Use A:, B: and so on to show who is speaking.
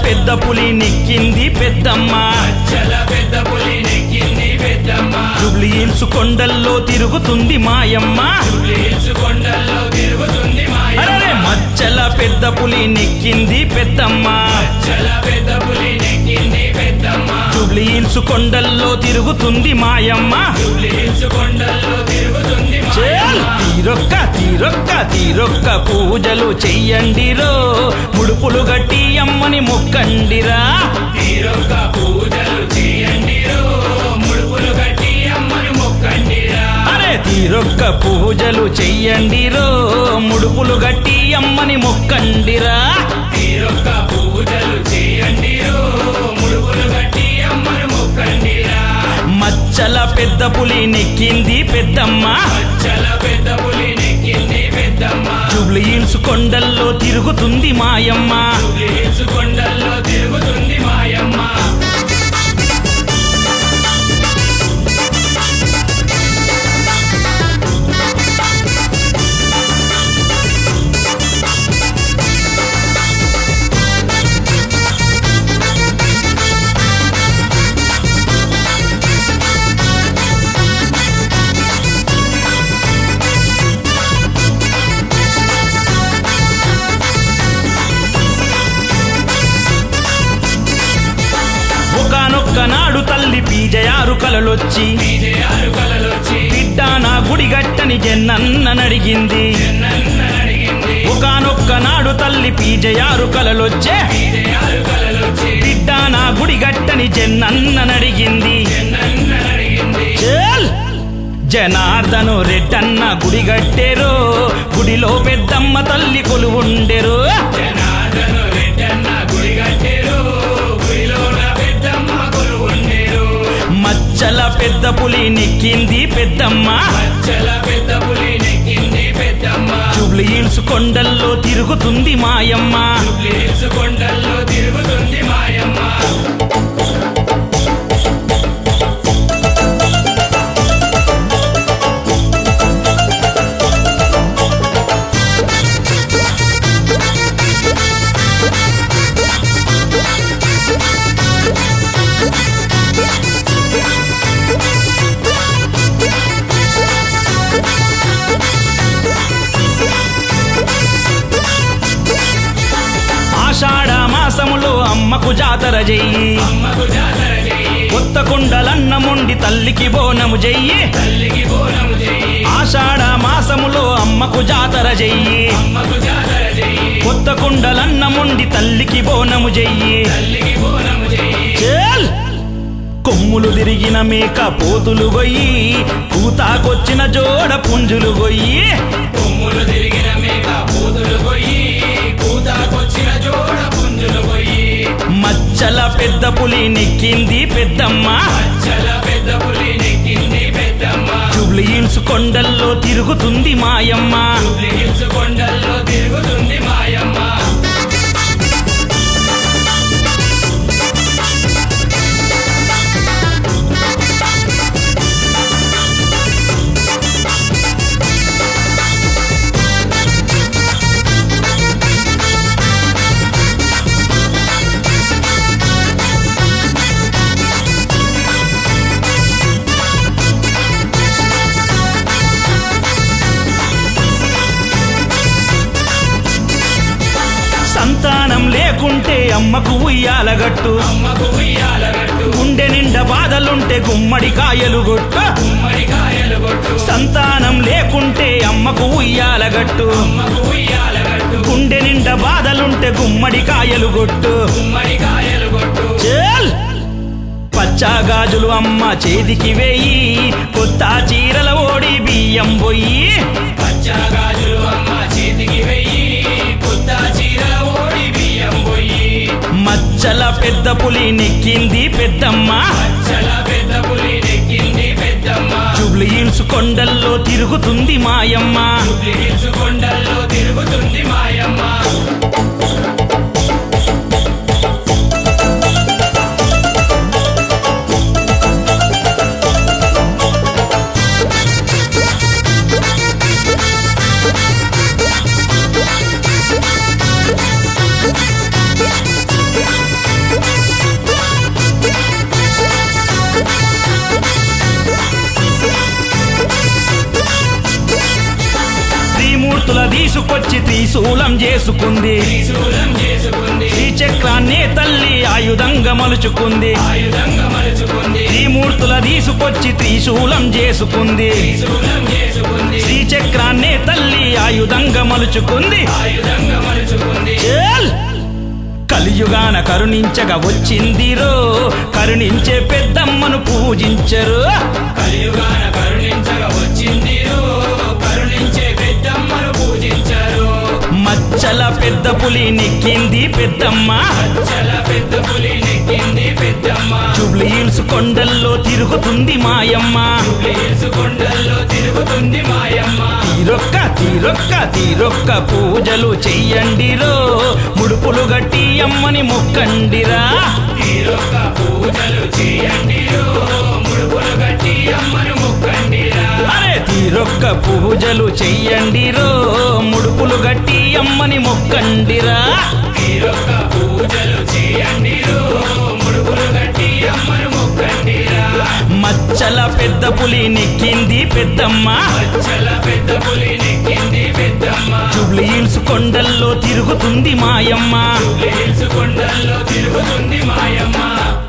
A: పెద్ద పులి నెక్కింది పెద్దమ్మ
B: చల పెద్ద పులి నెక్కింది పెద్దమ్మ
A: జుబ్లీ హిల్స్ కొండల్లో తిరుగుతుంది మాయమ్మ
B: హిల్స్ కొండల్లో తిరుగుతుంది మాయ
A: అరే మచ్చల పెద్ద పులి నెక్కింది పెద్దమ్మ
B: చల పెద్ద పులి నెక్కింది పెద్దమ్మ
A: జుబ్లీ హిల్స్ కొండల్లో తిరుగుతుంది మాయమ్మ
B: హిల్స్ కొండల్లో తిరుగుతుంది
A: చేల్ తీరొక్క తీరొక్క తీరొక్క పూజలు చెయ్యండిరో ముడుపులు గట్టి అమ్మని మొక్కండిరా
B: తీరొక్క పూజలు చేయండిరో ముడుపులు కట్టి అమ్మని మొక్కండిరా
A: అరే తీరొక్క పూజలు చెయ్యండిరో ముడుపులు గట్టి అమ్మని మొక్కండిరా
B: తీరొక్క పూజలు చేయండిరో ముడుపులు కట్టి అమ్మని మొక్కండిరా
A: మచ్చల పెద్ద పులి నెక్కింది పెద్దమ్మ
B: చల పెద్ద పులి నెక్కింది పెద్దమ్మ
A: జుబ్లీ హిల్స్ కొండల్లో తిరుగుతుంది మాయమ్మ
B: హిల్స్ కొండల్లో తిరుగుతుంది మాయమ్మ
A: ఒకనొక్క నాడు తల్లి పీజయారు కలలొచ్చి
B: విజయాలు కలలొచ్చి
A: బిడ్డ నా గుడి గట్టని జన్నన్ననడిగింది
B: నన్ను అడిగింది
A: ఒకనొక్క నాడు తల్లి పీజయారు కలలొచ్చే
B: విజయాలు కలలొచ్చి
A: బిడ్డ నా గుడి గట్టని జన్నన్ననడిగింది
B: నన్ను అడిగింది
A: చేల్ జనార్దను రెడ్డన్న గుడి గట్టెరు గుడిలో పెద్దమ్మ తల్లి కొలువుండెరు
B: జనార్దను రెడ్డన్న గుడి కట్టేరు గుడిలోన పెద్దమ్మ కొలువుండేరు
A: మచ్చల పెద్ద పులి నెక్కింది పెద్దమ్మ
B: చల పెద్ద పులి నెక్కింది పెద్దమ్మ
A: జూబ్లీ హిల్స్ కొండల్లో తిరుగుతుంది మాయమ్మ
B: హిల్స్ కొండల్లో తిరుగుతుంది మాయమ్మ
A: ఆషాఢ మాసములో అమ్మకు జాతర చెయ్యి
B: అమ్మకు జాతర చెయ్యి
A: కొత్త కుండలన్నముండి తల్లికి బోనము చెయ్యి
B: తల్లికి బోనము చెయ్యి
A: ఆషాఢ మాసములో అమ్మకు జాతర చెయ్యి
B: అమ్మకు జాతర చెయ్యి
A: కొత్త కుండలన్నముండి తల్లికి బోనము చెయ్యి
B: తల్లికి బోనము చెయ్యి
A: చేల్ కొమ్ములు తిరిగిన మేక పోతులు గొయ్యి కూతాకొచ్చిన జోడ పుంజులు గొయ్యి
B: కొమ్ములు తిరిగిన మేక పూతులు పోయి కూతాకొచ్చిన జోడ పుంజులు పోయి
A: మచ్చల పెద్ద పులి నెక్కింది పెద్దమ్మ
B: చల పెద్ద పులి నెక్కింది పెద్దమ్మ
A: జూబ్లీ హిల్స్ కొండల్లో తిరుగుతుంది మాయమ్మ
B: హిల్స్ కొండల్లో తిరుగుతుంది మాయమ్మ
A: సంతానం లేకుంటే అమ్మకు ఉయ్యాలగట్టు
B: అమ్మకు ఉయ్యాలగట్టు
A: గుండె నిండా బాధలుంటే గుమ్మడి కాయలు గొట్టు
B: గుమ్మడికాయలు కొట్టు
A: సంతానం లేకుంటే అమ్మకు ఉయ్యాలగట్టు
B: అమ్మకు ఉయ్యాలగట్టు
A: గుండె నిండా బాధలుంటే గుమ్మడి కాయలు గొట్టు
B: గుమ్మడికాయలు కొట్టు
A: చేల్ పచ్చా గాజులు అమ్మ చేతికి వేయి కొత్త చీరల ఓడి బియ్యం పొయ్యి
B: పచ్చా గాజులు అమ్మ చేతికి వెయ్యి కొత్త చీర ఓడి బియ్యం పోయి
A: మచ్చల పెద్ద పులి నెక్కింది పెద్దమ్మ
B: చల పెద్ద పులి నెక్కింది పెద్దమ్మ
A: జూబ్లీ హిల్స్ కొండల్లో తిరుగుతుంది మాయమ్మ
B: హిల్స్ కొండల్లో తిరుగుతుంది మాయమ్మ
A: తీసుకొచ్చి త్రిశూలం చేసుకుంది
B: త్రిశూలం చేసుకుంది
A: శ్రీచక్రాన్నే తల్లి ఆయుధంగా మలుచుకుంది
B: ఆయుధంగా మలుచుకుంది
A: త్రిమూర్తుల తీసుకొచ్చి త్రిశూలం చేసుకుంది
B: త్రిశూలం చేసుకుంది
A: శ్రీచక్రాన్నే తల్లి ఆయుధంగా మలుచుకుంది
B: ఆయుధంగా మలుచుకుంది
A: ఏల్! కలియుగాన కరుణించగా వచ్చిందిరో కరుణించే పెద్దమ్మను పూజించరు
B: కలియుగాన కరుణించగా వచ్చింది కరుణించే పెద్దమ్మను పూజించారు
A: మచ్చల పెద్ద పులి నెక్కింది పెద్దమ్మ
B: చల పెద్ద పులి నెక్కింది పెద్దమ్మ
A: జుబ్లీల్స్ కొండల్లో తిరుగుతుంది మాయమ్మ
B: హిల్స్ కొండల్లో తిరుగుతుంది మాయమ్మ
A: తీరొక్క తీరొక్క తీరొక్క పూజలు చెయ్యండిరో ముడుపులు గట్టి అమ్మని మొక్కండిరా
B: తీరొక్క పూజలు చేయండి ముడుపులు గట్టి అమ్మను మొక్కండిరా
A: అరే తీరొక్క పూజలు చెయ్యండిరో ముడుపులు గట్టి అమ్మని మొక్కండిరా
B: తీరొక్క పూజలు చేయండి ముడుపులు గట్టి అమ్మను మొక్కండిరా
A: మచ్చల పెద్ద పులి నెక్కింది పెద్దమ్మ
B: చల పెద్ద పులి నెక్కింది పెద్దమ్మ
A: జుబ్లీల్స్ కొండల్లో తిరుగుతుంది మాయమ్మ
B: హిల్స్ కొండల్లో తిరుగుతుంది మాయమ్మ